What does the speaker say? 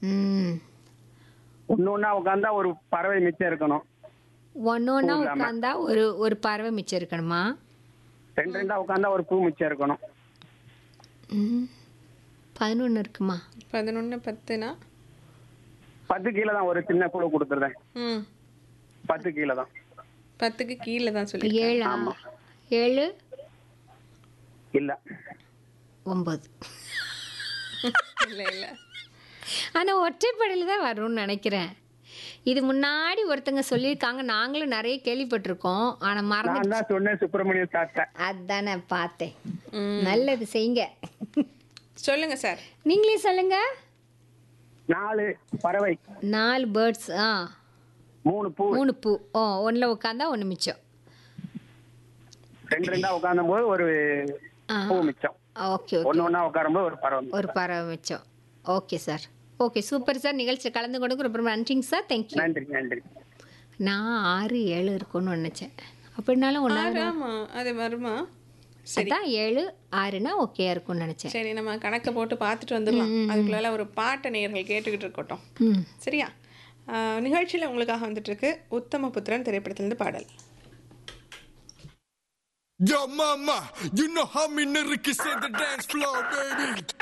ம் ஒண்ணு ஒண்ணா உட்காந்தா ஒரு பறவை மிச்சம் இருக்கணும் ஒன்று ஒன்றா பூ இல்லாம. உட்காந்தா ஒரு ஒரு பறவை மிச்சம் இருக்கணுமா ரெண்டு ரெண்டா உட்காந்தா ஒரு பூ மிச்சம் இருக்கணும் ம் பதினொன்று இருக்குமா பதினொன்று பத்துனா பத்து கீழே தான் ஒரு சின்ன குழு கொடுத்துருந்தேன் ம் பத்து கீழே தான் பத்துக்கு கீழே தான் சொல்லி ஏழா ஏழு இல்ல ஒம்பது இல்லை இல்லை ஆனால் ஒற்றைப்படையில் தான் வரும்னு நினைக்கிறேன் இது முன்னாடி ஒருத்தங்க சொல்லியிருக்காங்க நாங்களும் நிறைய கேள்விப்பட்டிருக்கோம் ஆனால் மறந்து நான் தான் சொன்னேன் சுப்பிரமணியம் சாப்பிட்டேன் அதானே பார்த்தேன் நல்லது செய்யுங்க சொல்லுங்க சார் நீங்களே சொல்லுங்க நாலு பறவை நாலு பேர்ட்ஸ் ஆ மூணு பூ மூணு பூ ஓ ஒன்றில் உட்காந்தா ஒன்று மிச்சம் ரெண்டு ரெண்டா உட்காந்தும் போது ஒரு ஆ பூ மிச்சம் ஓகே ஓகே ஒண்ணு ஒண்ணா உட்காரும்போது ஒரு பறவை மிச்சம். ஒரு பறவை மிச்சம் okay sir okay super sir நிகழ்ச்சி கலந்து கொண்டு ரொம்ப ரொம்ப நன்றிங்க சார் தேங்க்யூ நன்றி நன்றி நான் ஆறு ஏழு இருக்கும்னு நினச்சேன் அப்படின்னாலும் ஒன்றா ஆறு ஆமா அது வருமா சரி அதான் ஏழு ஆறுனா ஓகே இருக்கும்னு நினச்சேன் சரி நம்ம கணக்கை போட்டு பார்த்துட்டு வந்துடலாம் அதுக்குள்ள ஒரு பாட்டை நேயர்கள் கேட்டுக்கிட்டு இருக்கட்டும் ம் சரியா நிகழ்ச்சியில் உங்களுக்காக வந்துட்டு இருக்கு உத்தம புத்திரன் திரைப்படத்திலிருந்து பாடல் Yo, mama, you know how me nigga can set the dance floor, baby.